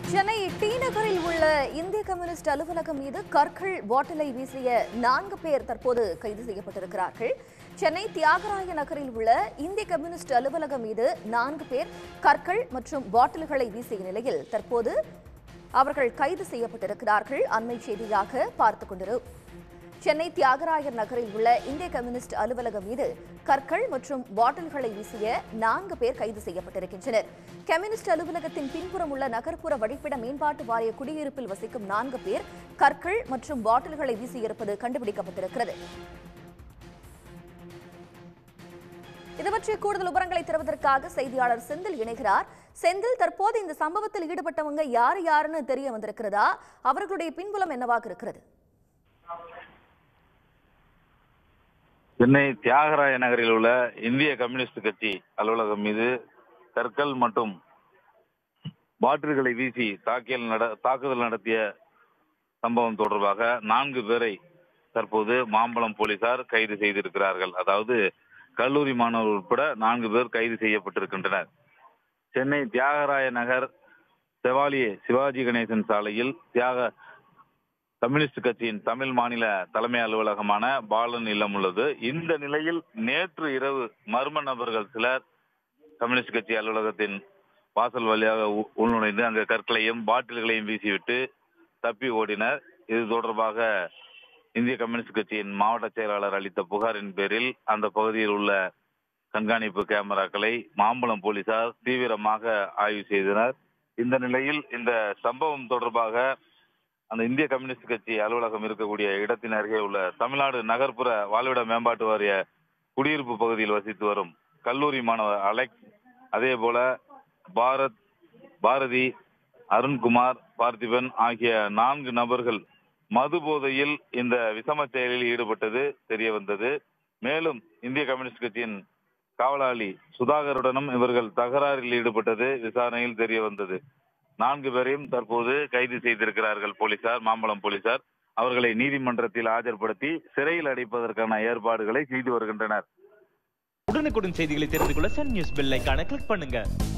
Chennai D நகரில் உள்ள இந்திய கம்யூனிஸ்ட் அலுவலகம் மீது கற்கள் பாட்டிலை வீசிய நான்கு பேர் தற்போது கைது செய்யப்பட்டிருக்கிறார்கள் சென்னை தியாகராய நகரில் உள்ள இந்திய கம்யூனிஸ்ட் அலுவலகம் மீது நான்கு பேர் கற்கள் மற்றும் பாட்டில்களை வீசிய நிலையில் தற்போது அவர்கள் கைது செய்யப்பட்டிருக்கிறார்கள் அண்மை செய்தியாக பார்த்துக் கொண்டிரு சென்னை தியாகராயர் நகரில் உள்ள இந்திய கம்யூனிஸ்ட் அலுவலகம் மீது கற்கள் மற்றும் பாட்டில்களை வீசிய நான்கு பேர் கைது செய்யப்பட்டிருக்கின்றனர் கம்யூனிஸ்ட் அலுவலகத்தின் பின்புறம் உள்ள நகர்ப்புற வழிப்பிட மேம்பாட்டு வாரிய குடியிருப்பில் வசிக்கும் நான்கு பேர் கற்கள் மற்றும் பாட்டில்களை வீசியிருப்பது கண்டுபிடிக்கப்பட்டிருக்கிறது இது பற்றிய கூடுதல் விவரங்களை தருவதற்காக செய்தியாளர் செந்தில் இணைகிறார் செந்தில் தற்போது இந்த சம்பவத்தில் ஈடுபட்டவங்க யார் யாருன்னு தெரிய வந்திருக்கிறதா அவர்களுடைய பின்புலம் என்னவாக இருக்கிறது சென்னை தியாகராய நகரில் உள்ள இந்திய கம்யூனிஸ்ட் கட்சி அலுவலகம் மீது கற்கள் மற்றும் பாட்டில்களை வீசி தாக்கியல் நட தாக்குதல் நடத்திய சம்பவம் தொடர்பாக நான்கு பேரை தற்போது மாம்பலம் போலீசார் கைது செய்திருக்கிறார்கள் அதாவது கல்லூரி மாணவர் உட்பட நான்கு பேர் கைது செய்யப்பட்டிருக்கின்றனர் சென்னை தியாகராய நகர் செவாலியே சிவாஜி கணேசன் சாலையில் தியாக கம்யூனிஸ்ட் கட்சியின் தமிழ் மாநில தலைமை அலுவலகமான பாலன் இல்லம் உள்ளது இந்த நிலையில் நேற்று இரவு மர்ம நபர்கள் சிலர் கம்யூனிஸ்ட் கட்சி அலுவலகத்தின் வாசல் வழியாக உ- உள்நுழைந்து அங்கு கற்களையும் பாட்டில்களையும் வீசிவிட்டு தப்பி ஓடினர் இது தொடர்பாக இந்திய கம்யூனிஸ்ட் கட்சியின் மாவட்ட செயலாளர் அளித்த புகாரின் பேரில் அந்த பகுதியில் உள்ள கண்காணிப்பு கேமராக்களை மாம்பலம் போலீசார் தீவிரமாக ஆய்வு செய்தனர் இந்த நிலையில் இந்த சம்பவம் தொடர்பாக அந்த இந்திய கம்யூனிஸ்ட் கட்சி அலுவலகம் இருக்கக்கூடிய இடத்தின் அருகே உள்ள தமிழ்நாடு நகர்ப்புற வாழ்விட மேம்பாட்டு வாரிய குடியிருப்பு பகுதியில் வசித்து வரும் கல்லூரி மாணவர் அலெக்ஸ் அதே போல பாரத் பாரதி அருண்குமார் பார்த்திபன் ஆகிய நான்கு நபர்கள் மது போதையில் இந்த விசம செயலில் ஈடுபட்டது தெரிய வந்தது மேலும் இந்திய கம்யூனிஸ்ட் கட்சியின் காவலாளி சுதாகருடனும் இவர்கள் தகராறில் ஈடுபட்டது விசாரணையில் தெரிய வந்தது நான்கு பேரையும் தற்போது கைது செய்திருக்கிறார்கள் போலீசார் மாம்பலம் போலீசார் அவர்களை நீதிமன்றத்தில் ஆஜர்படுத்தி சிறையில் அடைப்பதற்கான ஏற்பாடுகளை செய்து வருகின்றனர் உடனுக்குடன் செய்திகளை தெரிந்து கொள்ள சன் நியூஸ் பெல் ஐகானை கிளிக் பண்ணுங்க